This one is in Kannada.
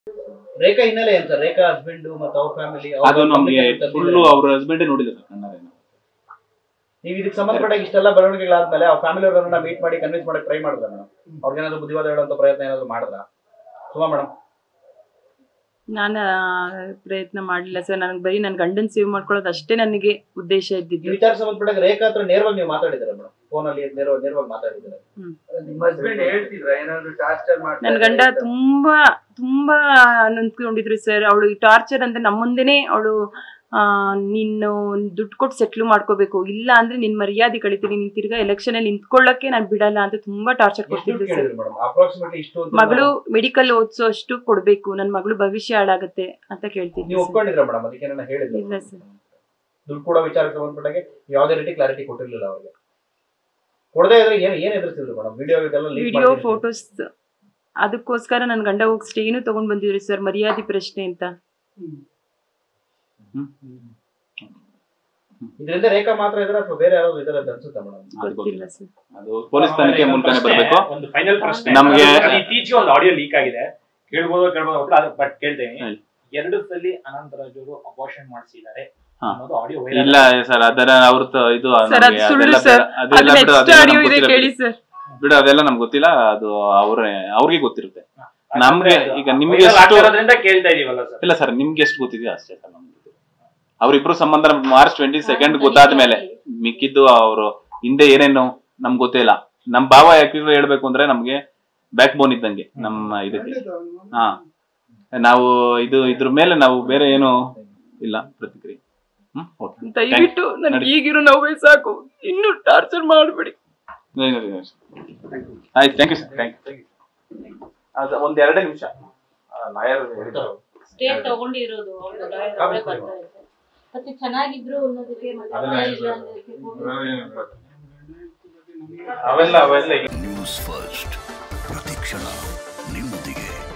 ರೇಖಾ ಹಿನ್ನೆಲೆ ಏನ್ ಸರ್ ರೇಖಾ ಹಸ್ಬೆಂಡ್ ಮತ್ತೆ ಅವ್ರ ಫ್ಯಾಮಿಲಿ ಅದು ನಮ್ಗೆ ಫುಲ್ಲು ಅವ್ರ ಹಸ್ಬೆಂಡೇ ನೋಡಿಲ್ಲ ಸರ್ ಕಣ್ಣಾರೆ ನೀವು ಇದಕ್ಕೆ ಸಂಬಂಧಪಟ್ಟ ಇಷ್ಟೆಲ್ಲ ಬೆಳವಣಿಗೆಗಳಾದ್ಮೇಲೆ ಅವ್ರ ಫ್ಯಾಮಿಲಿ ಅವರನ್ನ ಮೀಟ್ ಮಾಡಿ ಕನ್ವಿನ್ಸ್ ಮಾಡಕ್ ಟ್ರೈ ಮಾಡಿದ್ರ ಮೇಡಮ್ ಅವ್ರಿಗೇನಾದ್ರು ಬುದ್ಧಿವಾದ ಹೇಳುವಂತ ಪ್ರಯತ್ನ ಏನಾದ್ರು ಮಾಡಿದ್ರ ಸುಮಾ ಮೇಡಮ್ ನಾನು ಪ್ರಯತ್ನ ಮಾಡಲಿಲ್ಲ ಸರ್ ನನಗೆ ಬರೀ ನನ್ನ ಗಂಡನ್ ಸೇವ್ ಮಾಡ್ಕೊಳ್ಳೋದು ಅಷ್ಟೇ ನನಗೆ ಉದ್ದೇಶ ಈ ಇದ್ದಿದ್ದು ವಿಚಾರ ಸಂಬಂಧಪಟ್ಟಾಗ ರೇಖಾ ಹತ್ರ ನೇರವಾಗಿ ನೀವು ಮಾತಾಡಿದ್ದೀರಾ ಮೇಡಮ್ ಫೋನ್ ಅಲ್ಲಿ ನೇರವಾಗಿ ನೇರವಾಗಿ ಮಾತಾಡಿದ್ದೀರಾ ನಿಮ್ಮ ಹಸ್ಬೆಂಡ್ ಹೇಳ್ತಿದ್ರ ಏನಾದ್ರು ಟಾರ್ಚರ್ ಮಾಡ್ತಾರೆ ನನ್ನ ಗಂಡ ತುಂಬಾ ತುಂಬಾ ನೊಂದ್ಕೊಂಡಿದ್ರು ಸರ್ ಅವಳು ಟಾರ್ಚರ್ ಅಂದ್ರೆ ನಮ್ಮ ಮುಂದೆನೆ ಅವಳು ನೀನು ದುಡ್ಡು ಕೊಟ್ಟು ಸೆಟ್ಲ್ ಮಾಡ್ಕೋಬೇಕು ಇಲ್ಲ ಅಂದ್ರೆ ನಿನ್ ಮರ್ಯಾದೆ ಕಳಿತೀನಿ ನೀನ್ ತಿರ್ಗಾ ಎಲೆಕ್ಷನ್ ಅಲ್ಲಿ ನಿಂತ್ಕೊಳ್ಳಕ್ಕೆ ನಾನು ಬಿಡಲ್ಲ ಅಂತ ತುಂಬಾ ಟಾರ್ಚರ್ ಎಷ್ಟು ದುಡ್ಡು ಕೊಡ್ತಿದ್ರು ಸರ್ ಕೇಳಿದ್ರಿ ಮೇಡಮ್ ಅಪ್ರಾಕ್ಸಿಮೇಟ್ಲಿ ಇಷ್ಟು ಅಂತ ಮಗಳು ಮೆಡಿಕಲ್ ಓದಿಸೋ ಅಷ್ಟು ಕೊಡ್ಬೇಕು ನನ್ನ ಮಗಳು ಭವಿಷ್ಯ ಹಾಳಾಗತ್ತೆ ಅಂತ ನೀವು ಕೇಳ್ತಿದ್ವಿ sir. ಒಪ್ಕೊಂಡಿದ್ರ ಮೇಡಮ್ ಅದಕ್ಕೆ ನನ್ನ ಹೇಳಿದ್ರು ಇಲ್ಲ ಸರ್ ದುಡ್ಡು ಕೊಡೋ ವಿಚಾರಕ್ಕೆ ಸಂಬಂಧಪಟ್ಟಾಗೆ ಯಾವುದೇ ರೀತಿ ಕ್ಲಾರಿಟಿ ಕೊಟ್ಟಿರ್ಲಿಲ್ಲ ಅವ್ರಿಗೆ ಕೊಡದೇ ಇದ್ರೆ ಏನ್ ಏನ್ ಎದುರಿಸಿದ್ರು ಮೇಡಮ್ ವಿಡಿಯೋ ಇದೆಲ್ಲ ಲೀಕ್ ವಿಡಿಯೋ ಫೋಟೋಸ್ ಅದಕ್ಕೋಸ್ಕರ ನನ್ನ ಗಂಡ ಹೋಗಿ ಸ್ಟೇನು ತಗೊಂಡ್ ಬಂದಿದ್ರಿ ಸರ್ ಮರ್ಯಾದೆ ಪ್ರಶ್ನೆ ಅಂತ ಇದರಿಂದ ರೇಖಾ ಮಾತ್ರ ಇದ್ರೆ ಅಥವಾ ಬೇರೆ ಯಾರಾದ್ರು ಇದಾರೆ ಅಂತ ಅನ್ಸುತ್ತಾ ಮೇಡಮ್ ಅದು ಗೊತ್ತಿಲ್ಲ ಗೊತ್ತಿಲ್ಲ ಸರ್ ಅದು ಪೊಲೀಸ್ ತನಿಖೆ ಮೂಲಕನೇ ಪ್ರಶ್ನೆ, ಬರಬೇಕು ಒಂದು ಫೈನಲ್ ಪ್ರಶ್ನೆ ನಮ್ಗೆ- ಅದು ಇತ್ತೀಚೆಗೆ ಒಂದು ಆಡಿಯೋ ಲೀಕ್ ಆಗಿದೆ ಕೇಳ್ಬೋದು ಕೇಳ್ಬೋದು ಬಟ್ ಕೇಳ್ತೇನೆ ಹೇಳಿ. ಎರಡು ಸಲ ಅನಂತರಾಜ್ ಅವರು ಅಬಾರ್ಷನ್ ಮಾಡಿಸಿದ್ದಾರೆ ಹಾ. ಅನ್ನೋದು ಆಡಿಯೋ ಇಲ್ಲ ಸರ್ ಅದರ ಅವ್ರದ್ದು ಇದು ಸರ್ ಅದು ನಮ್ಗೆ ಸುಳ್ಳು ಅದೆಲ್ಲ ಸರ್ ಬೇಡ. ಅದೆಲ್ಲ ಅದು ಬಿಡು, ನೆಕ್ಸ್ಟ್ ಅದೆಲ್ಲ ಆಡಿಯೋ ನಮ್ಗೆ ಇದೆ ಗೊತ್ತಿಲ್ಲ ಕೇಳಿ ಸರ್ ಬಿಡು ಅದೆಲ್ಲ ನಮ್ಗೆ ಗೊತ್ತಿಲ್ಲ ಅದು ಅವ್ರೇ ಅವ್ರಿಗೆ ಗೊತ್ತಿರುತ್ತೆ ನಮ್ಗೆ ಈಗ ನಿಮ್ಗೆ ಎಷ್ಟು ಆಗ್ತಿರೋದ್ರಿಂದ ಕೇಳ್ತಾ ಇದೀವಲ್ಲ ಸರ್ ಇಲ್ಲ ಸರ್ ನಿಮ್ಗೆ ಎಷ್ಟು ಗೊತ್ತಿದೆಯೋ ಅಷ್ಟೇ ಸರ್ ನಮ್ಗೆ ಅವ್ರಿಬ್ರು ಸಂಬಂಧ ಮಾರ್ಚ್ ಟ್ವೆಂಟಿ ಸೆಕೆಂಡ್ ಗೊತ್ತಾದ ಮೇಲೆ ಮಿಕ್ಕಿದ್ದು ಅವರು ಹಿಂದೆ ಏನೇನು ನಮ್ಗೆ ಗೊತ್ತೇ ಇಲ್ಲ ನಮ್ ಭಾವ ಯಾಕೆ ಹೇಳ್ಬೇಕು ಅಂದ್ರೆ ನಮ್ಗೆ ಬ್ಯಾಕ್ ಬೋನ್ ಇದ್ದಂಗೆ ನಮ್ಮ ಇದಕ್ಕೆ ಹಾ ನಾವು ಇದು ಇದ್ರ ಮೇಲೆ ನಾವು ಬೇರೆ ಏನು ಇಲ್ಲ ಪ್ರತಿಕ್ರಿಯೆ ಹ್ಮ್ ಓಕೆ ದಯವಿಟ್ಟು ನನ್ಗೆ ನಡಿ. ಈಗಿರೋ ನೋವೇ ಸಾಕು ಇನ್ನು ಟಾರ್ಚರ್ ಮಾಡ್ಬೇಡಿ ಆಯ್ತು thank you sir thank you ಅದು ಒಂದ್ ಎರಡೇ ನಿಮಿಷ ಲಾಯರ್ ಹೇಳಿದ್ರು ಸ್ಟೇಟ್ ತಗೊಂಡಿರೋದು ಅವ್ರು lawyer ಅವರೇ ಬರ್ತಾ ಇದ್ದಾರೆ. ಮತ್ತೆ ಚೆನ್ನಾಗಿದ್ರು ಅನ್ನೋದಕ್ಕೆ ಮತ್ತೆ ಇಲ್ಲ ಅನ್ನೋದಕ್ಕೆ ಅವೆಲ್ಲ ಅವೆಲ್ಲ ನ್ಯೂಸ್ ಫಸ್ಟ್ ಪ್ರತಿಕ್ಷಣ ನಿಮ್ಮೊಂದಿಗೆ